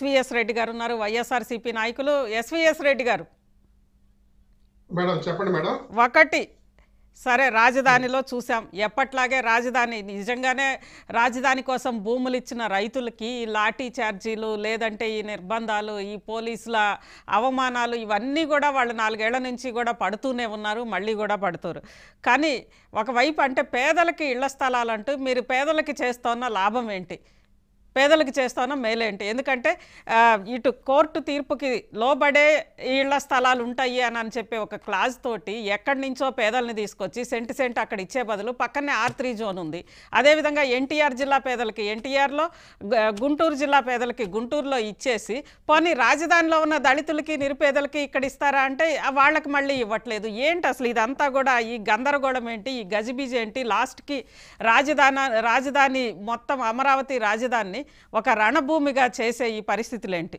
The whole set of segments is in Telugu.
ఎస్విఎస్ రెడ్డి గారు ఉన్నారు వైఎస్ఆర్సీపీ నాయకులు ఎస్విఎస్ రెడ్డి గారు మేడం చెప్పండి మేడం ఒకటి సరే రాజధానిలో చూసాం ఎప్పట్లాగే రాజధాని నిజంగానే రాజధాని కోసం భూములు ఇచ్చిన రైతులకి ఈ లాఠీ ఛార్జీలు లేదంటే ఈ నిర్బంధాలు ఈ పోలీసుల అవమానాలు ఇవన్నీ కూడా వాళ్ళు నాలుగేళ్ల నుంచి కూడా పడుతూనే ఉన్నారు మళ్ళీ కూడా పడుతున్నారు కానీ ఒకవైపు అంటే పేదలకి ఇళ్ల స్థలాలంటూ మీరు పేదలకి చేస్తున్న లాభం ఏంటి పేదలకు చేస్తానో మేలేంటి ఎందుకంటే ఆ, ఇటు కోర్టు తీర్పుకి లోబడే ఇళ్ల స్థలాలు ఉంటాయి అని అని చెప్పి ఒక క్లాజ్ తోటి ఎక్కడి నుంచో పేదల్ని తీసుకొచ్చి సెంటు సెంట్ అక్కడ ఇచ్చే బదులు పక్కనే ఆర్ త్రీ జోన్ ఉంది అదేవిధంగా ఎన్టీఆర్ జిల్లా పేదలకి ఎన్టీఆర్లో గుంటూరు జిల్లా పేదలకి గుంటూరులో ఇచ్చేసి పోనీ రాజధానిలో ఉన్న దళితులకి నిరుపేదలకి ఇక్కడ ఇస్తారా అంటే ఆ వాళ్ళకి మళ్ళీ ఇవ్వట్లేదు ఏంటి అసలు ఇదంతా కూడా ఈ గందరగోళం ఏంటి ఈ గజిబిజి ఏంటి లాస్ట్కి రాజధాని రాజధాని మొత్తం అమరావతి రాజధానిని ఒక రణభూమిగా చేసే ఈ పరిస్థితులు ఏంటి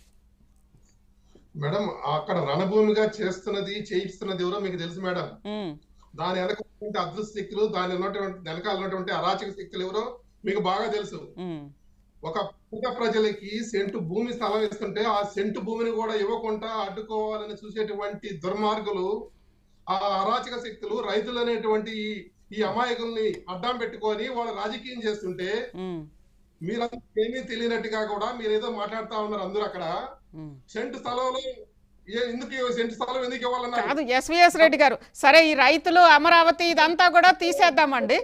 మేడం అక్కడ రణభూమిగా చేస్తున్నది చేయిస్తున్నది ఎవరో మీకు తెలుసు మేడం ఉమ్, దాని వెనక ఉన్నటువంటి అదృష్ట శక్తులు దాని ఉన్నటువంటి వెనకాల ఉన్నటువంటి అరాచక శక్తులు ఎవరో మీకు బాగా తెలుసు ఉమ్, ఒక పేద ప్రజలకి సెంటు భూమి స్థలం ఇస్తుంటే ఆ సెంటు భూమిని కూడా ఇవ్వకుండా అడ్డుకోవాలని చూసేటువంటి దుర్మార్గులు ఆ అరాచక శక్తులు రైతులు అనేటువంటి ఈ- ఈ అమాయకుల్ని అడ్డం పెట్టుకొని వాళ్ళు రాజకీయం చేస్తుంటే ఉమ్, మీరంతా ఏమీ తెలియనట్టుగా కూడా మీరు ఏదో మాట్లాడుతా ఉన్నారు అందరూ అక్కడ ఉమ్. సెంటు స్థలంలో ఏ- ఎందుకు ఇవ్వ- సెంటు స్థలం ఎందుకు ఇవ్వాలన్నారు కాదు ఎస్విఎస్ రెడ్డి గారు సరే ఈ రైతులు అమరావతి ఇదంతా కూడా తీసేద్దామండి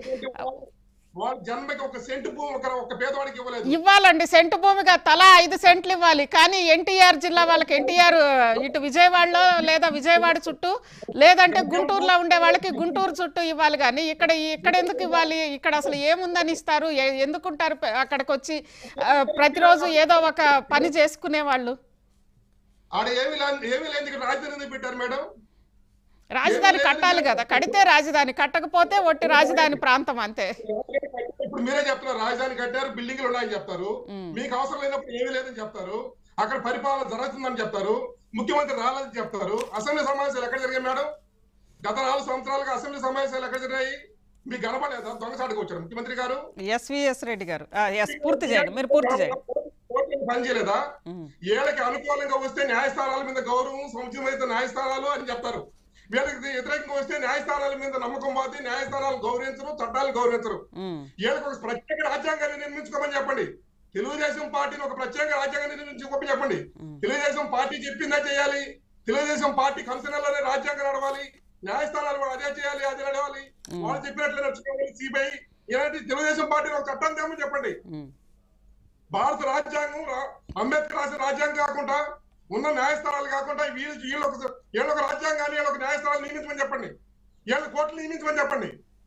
వాళ్ళ జన్మకి ఒక సెంటు భూమి ఒక ఒక పేదవాడికి ఇవ్వలేదు ఇవ్వాలండి సెంటు భూమిగా తలా ఐదు సెంట్లు ఇవ్వాలి కానీ ఎన్టీఆర్ జిల్లా వాళ్ళకి ఎన్టీఆర్ ఇటు విజయవాడలో లేదా విజయవాడ చుట్టూ లేదంటే గుంటూరులో ఉండే వాళ్ళకి గుంటూరు చుట్టూ ఇవ్వాలి కానీ ఇక్కడ ఇక్కడ ఎందుకు ఇవ్వాలి ఇక్కడ అసలు ఏముందని ఇస్తారు ఎ- ఎందుకుంటారు పె- అక్కడికి వచ్చి ఆ, ప్రతిరోజు ఏదో ఒక పని చేసుకునే వాళ్ళు ఆడ ఏమి లే- ఏమి లేని ఇక్కడ రాజధాని ఎందుకు పెట్టారు మేడం రాజధాని కట్టాలి కదా కడితే రాజధాని కట్టకపోతే ఒట్టి రాజధాని ప్రాంతం అంతే ఇప్పుడు మీరే చెప్తున్నారు రాజధాని కట్టారు బిల్డింగ్లు ఉన్నాయని చెప్తారు మీకు అవసరం లేనప్పుడు ఏమీ లేదని చెప్తారు అక్కడ పరిపాలన జరుగుతుందని చెప్తారు ముఖ్యమంత్రి రాలేదని చెప్తారు అసెంబ్లీ సమావేశాలు ఎక్కడ జరిగాయి మేడం గత నాలుగు సంవత్సరాలుగా అసెంబ్లీ సమావేశాలు ఎక్కడ జరిగాయి మీకు కనపడలేదా దొంగసాటుకు వచ్చారు ముఖ్యమంత్రి గారు ఎస్విఎస్ రెడ్డి గారు ఆ, ఎస్ పూర్తి చేయండి మీరు పూర్తి చేయండి కోర్టులకు పని చేయలేదా ఉమ్, వీళ్ళకి అనుకూలంగా వస్తే న్యాయస్థానాల మీద గౌరవం సముచితమైన న్యాయస్థానాలు అని చెప్తారు వీళ్ళకి వ్యతిరేకంగా వస్తే న్యాయస్థానాల మీద నమ్మకం పోతే న్యాయస్థానాలు గౌరవించరు చట్టాలు గౌరవించరు ఉమ్, వీళ్ళకి ఒక ప్రత్యేక రాజ్యాంగాన్ని నిర్మించుకోమని చెప్పండి తెలుగుదేశం పార్టీని ఒక ప్రత్యేక రాజ్యాంగాన్ని నిర్మించుకోమని చెప్పండి ఉమ్. తెలుగుదేశం పార్టీ చెప్పిందే చేయాలి తెలుగుదేశం పార్టీ కన్సనర్లోనే రాజ్యాంగం నడవాలి న్యాయస్థానాలు కూడా అదే చేయాలి అదే నడవాలి వాళ్ళు చెప్పినట్లే నడుచుకోవాలి సిబిఐ ఇలాంటి తెలుగుదేశం పార్టీ ఒక చట్టం తేమని చెప్పండి ఉమ్. భారత రాజ్యాంగం రా- అంబేద్కర్ రాసిన రాజ్యాంగం కాకుండా ఉన్న న్యాయస్థానాలు కాకుండా వీళ్ళు వీళ్ళు ఒక వీళ్ళు ఒక రాజ్యాంగాన్ని వీళ్ళు ఒక న్యాయస్థానాలు నియమించమని చెప్పండి వీళ్ళు కోర్టులు నియమించమని చెప్పండి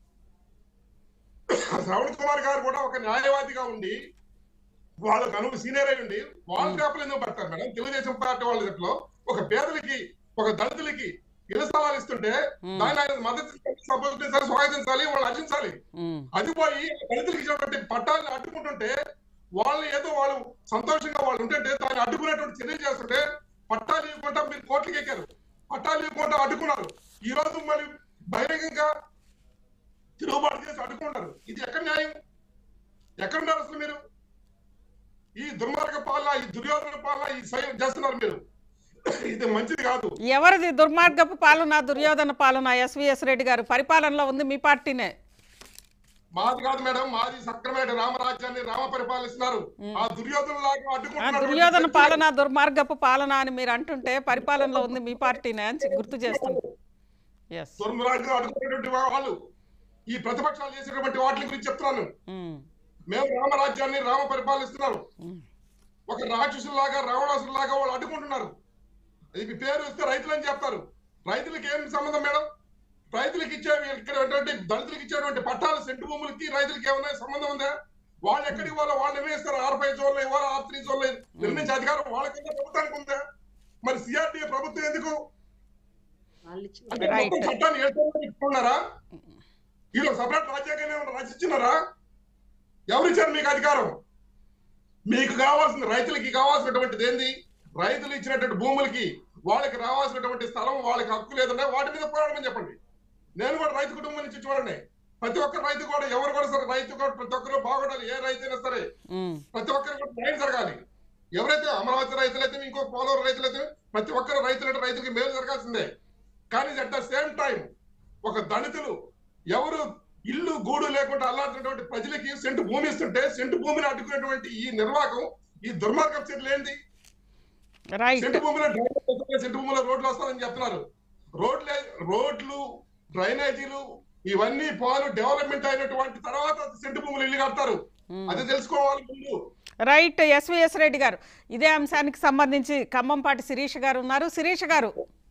శ్రవణ్ కుమార్ గారు కూడా ఒక న్యాయవాదిగా ఉండి వాళ్ళకు అను సీనియర్ అయి ఉండి వాళ్ళ చేపలు ఎందుకు పడతారు మేడం తెలుగుదేశం పార్టీ వాళ్ళ దాంట్లో ఒక పేదలకి ఒక దళితులకి ఇళ్ల స్థలాలు ఇస్తుంటే దాన్ని ఆయన మద్దతు సమర్థించాలి స్వాగతించాలి వాళ్ళు అర్జించాలి ఉమ్. అది పోయి దళితులకు ఇచ్చినటువంటి పట్టాలను అడ్డుకుంటుంటే వాళ్ళు ఏదో వాళ్ళు సంతోషంగా వాళ్ళు ఉంటుంటే దాన్ని అడ్డుకునేటువంటి చర్యలు చేస్తుంటే పట్టాలు ఇవ్వకుండా మీరు కోర్టుకి ఎక్కారు పట్టాలు ఇవ్వకుండా అడ్డుకున్నారు ఈ రోజు మరి బహిరంగంగా తిరుగుబాటు చేసి అడ్డుకుంటారు ఇది ఎక్కడ న్యాయం ఎక్కడున్నారు అసలు మీరు ఈ దుర్మార్గ పాలన ఈ దుర్యోధన పాలన ఈ సై చేస్తున్నారు మీరు ఇది మంచిది కాదు ఎవరిది దుర్మార్గపు పాలన దుర్యోధన పాలన ఎస్విఎస్ రెడ్డి గారు పరిపాలనలో ఉంది మీ పార్టీనే మాది కాదు మేడం మాది సక్రమైన రామరాజ్యాన్ని రామ పరిపాలిస్తున్నారు ఆ దుర్యోధన లాగా ఆ అడ్డుకుంటున్నారు దుర్యోధన పాలన దుర్మార్గపు పాలన అని మీరు అంటుంటే పరిపాలనలో ఉంది మీ పార్టీనే అని గుర్తు చేస్తుంది ఎస్ దుర్మార్గం అడ్డుకునేటువంటి వాళ్ళు ఈ ప్రతిపక్షాలు చేసేటువంటి వాటి గురించి చెప్తున్నాను మేము రామరాజ్యాన్ని రామ పరిపాలిస్తున్నారు ఒక రాక్షసులాగా రావణాసులాగా వాళ్ళు అడ్డుకుంటున్నారు ఇది పేరు వస్తే రైతులని చెప్తారు రైతులకి ఏం సంబంధం మేడం రైతులకు ఇచ్చే ఇక్కడ ఉన్నటువంటి దళితులకు ఇచ్చేటువంటి పట్టాలు సెంటు భూములకి రైతులకి ఏమైనా సంబంధం ఉందా వాళ్ళు ఎక్కడికి ఇవ్వాలో వాళ్ళు నిర్ణయిస్తారు ఆర్ ఫైవ్ జోన్లో ఇవ్వాలి ఆర్ త్రీ జోన్లో నిర్ణయించే అధికారం వాళ్ళకంటే ప్రభుత్వానికి ఉందా మరి సిఆర్డీఏ ప్రభుత్వం ఎందుకు అంటే Right. మొత్తం చట్టాన్ని ఏడుకున్నారా వీళ్ళు సపరేట్ రాజ్యాంగాన్ని ఏమైనా రచించినారా ఎవరిచ్చారు మీకు అధికారం మీకు కావాల్సిన రైతులకి కావాల్సినటువంటిది ఏంది రైతులు ఇచ్చినటువంటి భూములకి వాళ్ళకి రావాల్సినటువంటి స్థలం వాళ్ళకి హక్కు లేదన్నా వాటి మీద పోరాడమని చెప్పండి నేను కూడా రైతు కుటుంబం నుంచి చూడండి ప్రతి ఒక్క రైతు కూడా ఎవరు కూడా సరే రైతు కూడా ప్రతి ఒక్కరు బాగుండాలి ఏ రైతు అయినా సరే ప్రతి ఒక్కరికి కూడా న్యాయం జరగాలి ఎవరైతే అమరావతి రైతులైతే ఇంకో పోలవరం రైతులైతే ప్రతి ఒక్కరు రైతులంటే రైతులకి మేలు జరగాల్సిందే కానీ అట్ ద సేమ్ టైం ఒక దళితులు ఎవరు ఇల్లు గూడు లేకుండా అల్లాడుతున్నటువంటి ప్రజలకి సెంటు భూమి ఇస్తుంటే సెంటు భూమిని అడ్డుకునేటువంటి ఈ నిర్వాహకం ఈ దుర్మార్గం చర్యలు ఏంటి రైట్ సెంటు భూమిలో డ్రైనేజ్ వస్తున్నాయి, సెంటు భూమిలో రోడ్లు వస్తాయని చెప్తున్నారు రోడ్లే రోడ్లు డ్రైనేజీలు ఇవన్నీ పాలు డెవలప్మెంట్ అయినటువంటి తర్వాత సెంటు భూములు ఇల్లు కడతారు అది తెలుసుకోవాలి ముందు రైట్ ఎస్విఎస్ రెడ్డి గారు ఇదే అంశానికి సంబంధించి ఖమ్మంపాటి శిరీష్ గారు ఉన్నారు శిరీష్ గారు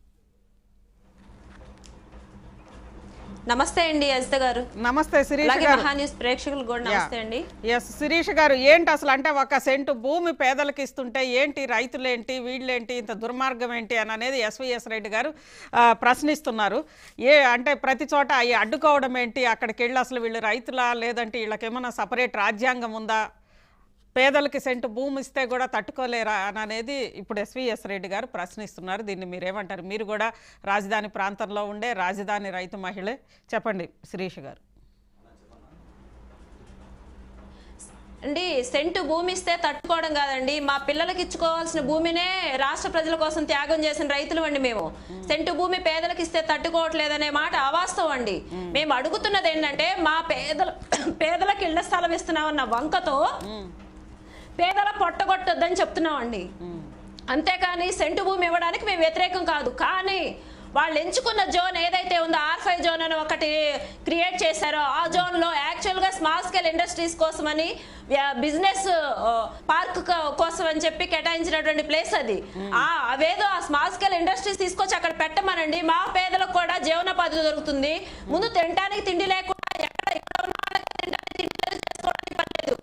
నమస్తే అండి అజిత గారు నమస్తే శిరీష్ అలాగే గారు మహా న్యూస్ ప్రేక్షకులకు కూడా నమస్తే అండి ఎస్ శిరీష్ గారు ఏంటి అసలు అంటే ఒక సెంటు భూమి పేదలకు ఇస్తుంటే ఏంటి రైతులేంటి వీళ్ళేంటి ఇంత దుర్మార్గం ఏంటి అని అనేది ఎస్విఎస్ రెడ్డి గారు ఆ, ప్రశ్నిస్తున్నారు ఏ అంటే ప్రతి చోట అవి అడ్డుకోవడం ఏంటి అక్కడికి వెళ్ళి అసలు వీళ్ళు రైతులా లేదంటే వీళ్ళకేమైనా సపరేట్ రాజ్యాంగం ఉందా పేదలకి సెంటు భూమి ఇస్తే కూడా తట్టుకోలేరా అని అనేది ఇప్పుడు ఎస్విఎస్ రెడ్డి గారు ప్రశ్నిస్తున్నారు దీన్ని మీరేమంటారు మీరు కూడా రాజధాని ప్రాంతంలో ఉండే రాజధాని రైతు మహిళే చెప్పండి శిరీష్ గారు అండి సెంటు భూమి ఇస్తే తట్టుకోవడం కాదండి మా పిల్లలకి ఇచ్చుకోవాల్సిన భూమినే రాష్ట్ర ప్రజల కోసం త్యాగం చేసిన రైతులు అండి మేము సెంటు భూమి పేదలకు ఇస్తే తట్టుకోవట్లేదనే మాట అవాస్తవం అండి మేము అడుగుతున్నది ఏంటంటే మా పేదల పేదలకు ఇళ్ల స్థలం ఇస్తున్నామన్న వంకతో పేదల పొట్టగొట్టొద్దని చెప్తున్నామండి అంతేకాని సెంటు భూమి ఇవ్వడానికి మేము వ్యతిరేకం కాదు కానీ వాళ్ళు ఎంచుకున్న జోన్ ఏదైతే ఉందో ఆర్ ఫైవ్ జోన్ అని ఒకటి క్రియేట్ చేశారో ఆ జోన్ లో యాక్చువల్ గా స్మాల్ స్కేల్ ఇండస్ట్రీస్ కోసమని బిజినెస్ పార్క్ కోసం అని చెప్పి కేటాయించినటువంటి ప్లేస్ అది ఆ అవేదో ఆ స్మాల్ స్కేల్ ఇండస్ట్రీస్ తీసుకొచ్చి అక్కడ పెట్టమనండి మా పేదలకు కూడా జీవనోపాధి దొరుకుతుంది ముందు తినడానికి తిండి లేకుండా ఎక్కడ ఇక్కడ ఉన్న వాళ్ళకి తినడానికి తిండి లేదు, చేసుకోవడానికి పని లేదు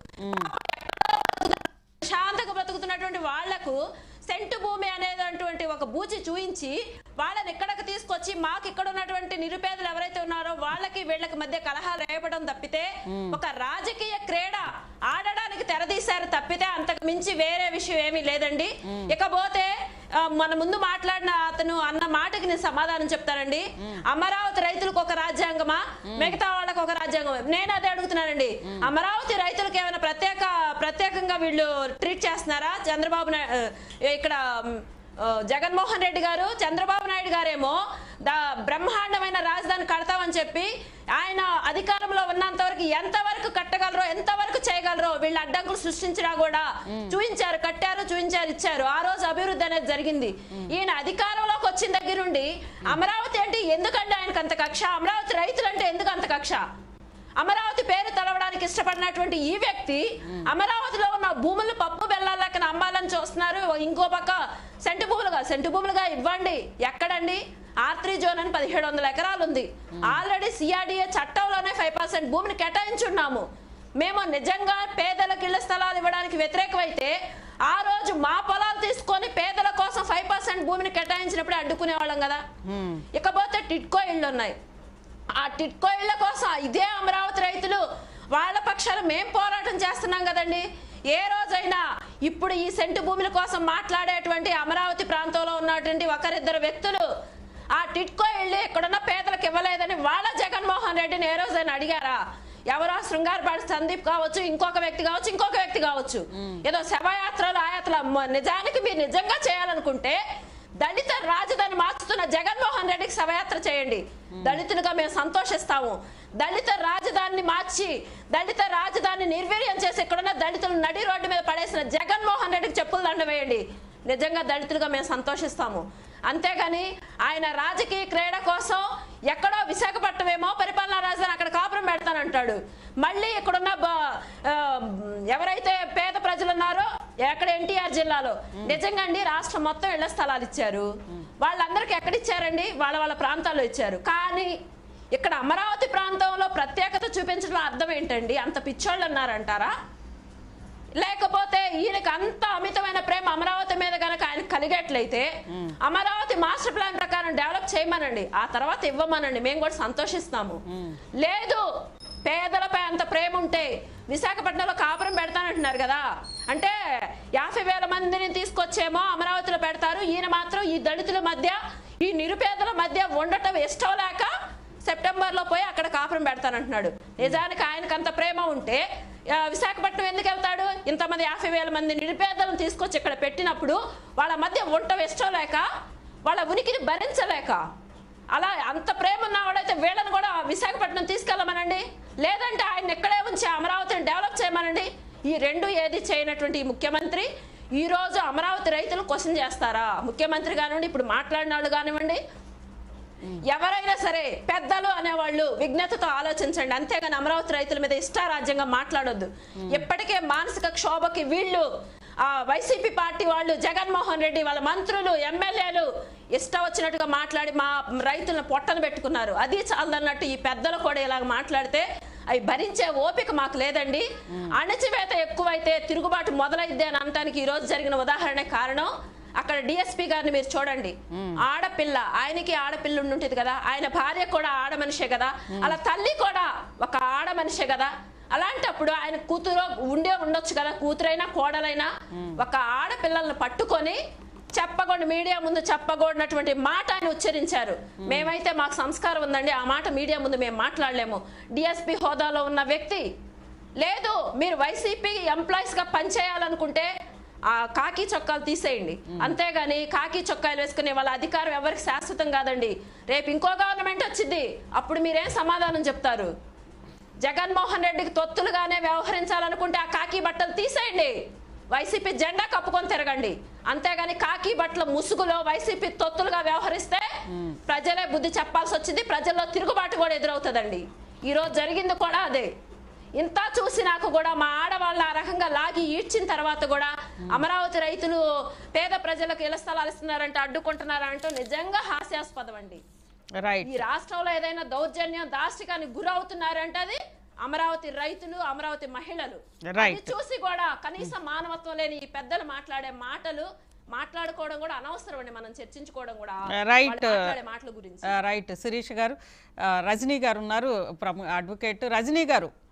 శాంతంగా బ్రతుకుతున్నటువంటి వాళ్లకు సెంటు భూమి అనేటువంటి ఒక బూచి చూయించి వాళ్ళని ఇక్కడికి తీసుకొచ్చి మాకు ఇక్కడ ఉన్నటువంటి నిరుపేదలు ఎవరైతే ఉన్నారో వాళ్ళకి వీళ్ళకి మధ్య కలహాలు రేపడం తప్పితే ఒక రాజకీయ క్రీడ ఆడడానికి తెరదీశారు తప్పితే అంతకు మించి వేరే విషయం ఏమీ లేదండి ఇకపోతే ఆ, మన ముందు మాట్లాడిన అతను అన్న మాటకి నేను సమాధానం చెప్తానండి అమరావతి రైతులకు ఒక రాజ్యాంగమా మిగతా వాళ్ళకి ఒక రాజ్యాంగం నేను అదే అడుగుతున్నానండి అమరావతి రైతులకు ఏమైనా ప్రత్యేక ప్రత్యేకంగా వీళ్ళు ట్రీట్ చేస్తున్నారా చంద్రబాబు నాయుడు ఇక్కడ మ్, ఆ, జగన్మోహన్ రెడ్డి గారు చంద్రబాబు నాయుడు గారేమో దా బ్రహ్మాండమైన రాజధాని కడతామని చెప్పి ఆయన అధికారంలో ఉన్నంత వరకు ఎంతవరకు కట్టగలరో ఎంతవరకు చేయగలరో వీళ్ళు అడ్డంకులు సృష్టించినా కూడా చూపించారు కట్టారు చూపించారు ఇచ్చారు ఆ రోజు అభివృద్ధి అనేది జరిగింది ఈయన అధికారంలోకి వచ్చిన దగ్గర నుండి అమరావతి అంటే ఎందుకంటే ఆయనకు అంత కక్ష అమరావతి రైతులు అంటే ఎందుకు అంత కక్ష అమరావతి పేరు తలవడానికి ఇష్టపడినటువంటి ఈ వ్యక్తి అమరావతిలో ఉన్న భూములు పప్పు బెల్లాలకన అమ్మాలని చూస్తున్నారు ఇంకో పక్క సెంటు భూములుగా సెంటు భూములుగా ఇవ్వండి ఎక్కడండి ఆర్ త్రీ జోన్ అని పదిహేడు వందల ఎకరాలు ఉంది ఆల్రెడీ సిఆర్డిఏ చట్టంలోనే ఫైవ్ పర్సెంట్ భూమిని కేటాయించున్నాము మేము నిజంగా పేదలకు ఇళ్ల స్థలాలు ఇవ్వడానికి వ్యతిరేకమైతే ఆ రోజు మా పొలాలు తీసుకొని పేదల కోసం ఫైవ్ పర్సెంట్ భూమిని కేటాయించినప్పుడే అడ్డుకునే వాళ్ళం కదా ఇకపోతే టిట్కో ఇళ్ళు ఉన్నాయి ఆ టిట్కో ఇళ్ల కోసం ఇదే అమరావతి రైతులు వాళ్ళ పక్షాన మేం పోరాటం చేస్తున్నాం కదండి ఏ రోజైనా ఇప్పుడు ఈ సెంటు భూముల కోసం మాట్లాడేటువంటి అమరావతి ప్రాంతంలో ఉన్నటువంటి ఒకరిద్దరు వ్యక్తులు ఆ టిట్కో ఇల్లు ఇక్కడున్న పేదలకు ఇవ్వలేదని వాళ్ళ జగన్మోహన్ రెడ్డిని ఏ రోజైనా అడిగారా ఎవరో శృంగారపాటి సందీప్ కావచ్చు ఇంకొక వ్యక్తి కావచ్చు ఇంకొక వ్యక్తి కావచ్చు ఏదో శవయాత్రలు ఆయాత్ర నిజానికి మీరు నిజంగా చేయాలనుకుంటే దళిత రాజధాని మార్చుతున్న జగన్మోహన్ రెడ్డికి శవయాత్ర చేయండి దళితులుగా మేము సంతోషిస్తాము దళిత రాజధానిని మార్చి దళిత రాజధాని నిర్వీర్యం చేసి ఇక్కడున్న దళితులు నడి రోడ్డు మీద పడేసిన జగన్మోహన్ రెడ్డికి చెప్పులు దండ వేయండి నిజంగా దళితులుగా మేము సంతోషిస్తాము అంతేగాని ఆయన రాజకీయ క్రీడ కోసం ఎక్కడో విశాఖపట్నం ఏమో పరిపాలనా రాజధాని అక్కడ కాపురం పెడతానంటాడు మళ్ళీ ఇక్కడున్న బ- ఆ, ఎవరైతే పేద ప్రజలు ఉన్నారో ఎక్కడ ఎన్టీఆర్ జిల్లాలో నిజంగా అండి రాష్ట్రం మొత్తం ఇళ్ల స్థలాలు ఇచ్చారు వాళ్ళందరికీ ఎక్కడ ఇచ్చారండి వాళ్ళ వాళ్ళ ప్రాంతాల్లో ఇచ్చారు కానీ ఇక్కడ అమరావతి ప్రాంతంలో ప్రత్యేకత చూపించడం అర్థం ఏంటండి అంత పిచ్చోళ్ళు ఉన్నారంటారా లేకపోతే ఈయనకి అంత అమితమైన ప్రేమ అమరావతి మీద కనుక ఆయన కలిగేట్లయితే అమరావతి మాస్టర్ ప్లాన్ ప్రకారం డెవలప్ చేయమనండి ఆ తర్వాత ఇవ్వమనండి మేము కూడా సంతోషిస్తాము లేదు పేదలపై అంత ప్రేమ ఉంటే విశాఖపట్నంలో కాపురం పెడతానంటున్నారు కదా అంటే యాభై వేల మందిని తీసుకొచ్చేమో అమరావతిలో పెడతారు ఈయన మాత్రం ఈ దళితుల మధ్య ఈ నిరుపేదల మధ్య ఉండటం ఇష్టం లేక సెప్టెంబర్ లో పోయి అక్కడ కాపురం పెడతానంటున్నాడు నిజానికి ఆయనకు అంత ప్రేమ ఉంటే ఆ, విశాఖపట్నం ఎందుకు వెళ్తాడు ఇంతమంది యాభై వేల మంది నిరుపేదలను తీసుకొచ్చి ఇక్కడ పెట్టినప్పుడు వాళ్ళ మధ్య వంట వేసుకోలేక వాళ్ళ ఉనికిని భరించలేక అలా అంత ప్రేమ ఉన్నవాడైతే వీళ్ళని కూడా విశాఖపట్నం తీసుకెళ్ళమనండి లేదంటే ఆయన ఇక్కడే ఉంచి అమరావతిని డెవలప్ చేయమనండి ఈ రెండు ఏది చేయనటువంటి ఈ ముఖ్యమంత్రి ఈ రోజు అమరావతి రైతులు క్వశ్చన్ చేస్తారా ముఖ్యమంత్రి కానివ్వండి ఇప్పుడు మాట్లాడిన వాళ్ళు కానివ్వండి ఎవరైనా సరే పెద్దలు అనేవాళ్ళు విజ్ఞతతో ఆలోచించండి అంతేగాని అమరావతి రైతుల మీద ఇష్టారాజ్యంగా మాట్లాడొద్దు ఇప్పటికే మానసిక క్షోభకి వీళ్ళు ఆ వైసీపీ పార్టీ వాళ్ళు జగన్మోహన్ రెడ్డి వాళ్ళ మంత్రులు ఎమ్మెల్యేలు ఇష్టం వచ్చినట్టుగా మాట్లాడి మా రైతులను పొట్టను పెట్టుకున్నారు అది చాలదన్నట్టు ఈ పెద్దలు కూడా ఇలాగ మాట్లాడితే అవి భరించే ఓపిక మాకు లేదండి అణచివేత ఎక్కువైతే తిరుగుబాటు మొదలైద్ది అని అనటానికి ఈ రోజు జరిగిన ఉదాహరణ కారణం అక్కడ డిఎస్పీ గారిని మీరు చూడండి ఆడపిల్ల ఆయనకి ఆడపిల్ల ఉండుంటది కదా ఆయన భార్య కూడా ఆడ మనిషే కదా అలా తల్లి కూడా ఒక ఆడ మనిషే కదా అలాంటప్పుడు ఆయన కూతురు ఉండే ఉండొచ్చు కదా కూతురైనా కోడలైనా ఒక ఆడపిల్లల్ని పట్టుకొని చెప్పకూడదు మీడియా ముందు చెప్పకూడనటువంటి మాట ఆయన ఉచ్చరించారు మేమైతే మాకు సంస్కారం ఉందండి ఆ మాట మీడియా ముందు మేము మాట్లాడలేము డిఎస్పీ హోదాలో ఉన్న వ్యక్తి లేదు మీరు వైసీపీ ఎంప్లాయీస్ గా పనిచేయాలనుకుంటే ఆ కాకి చొక్కాలు తీసేయండి అంతేగాని కాకి చొక్కాలు వేసుకునే వాళ్ళ అధికారం ఎవరికి శాశ్వతం కాదండి రేపు ఇంకో గవర్నమెంట్ వచ్చింది అప్పుడు మీరేం సమాధానం చెప్తారు జగన్మోహన్ రెడ్డికి తొత్తులుగానే వ్యవహరించాలనుకుంటే ఆ కాకి బట్టలు తీసేయండి వైసీపీ జెండా కప్పుకొని తిరగండి అంతేగాని కాకి బట్టల ముసుగులో వైసీపీ తొత్తులుగా వ్యవహరిస్తే ప్రజలే బుద్ధి చెప్పాల్సి వచ్చింది ప్రజల్లో తిరుగుబాటు కూడా ఎదురవుతుందండి ఈ రోజు జరిగింది కూడా అదే ఇంత చూసినాక కూడా మా ఆడవాళ్ళు ఆ రకంగా లాగి ఈడ్చిన తర్వాత కూడా అమరావతి రైతులు పేద ప్రజలకు ఇళ్ల స్థలాలు ఇస్తున్నారంటే అడ్డుకుంటున్నారంటూ నిజంగా హాస్యాస్పదం అండి రైట్ ఈ రాష్ట్రంలో ఏదైనా దౌర్జన్యం దాష్టికానికి గురవుతున్నారంటే అది అమరావతి రైతులు అమరావతి మహిళలు Right. అది చూసి కూడా కనీసం మానవత్వం లేని ఈ పెద్దలు మాట్లాడే మాటలు మాట్లాడుకోవడం కూడా అనవసరం అండి మనం చర్చించుకోవడం కూడా Right. వాళ్ళు మాట్లాడే మాటల గురించి రైట్ శిరీష్ గారు ఆ, రజనీ గారు ఉన్నారు ప్రము అడ్వకేట్ రజనీ గారు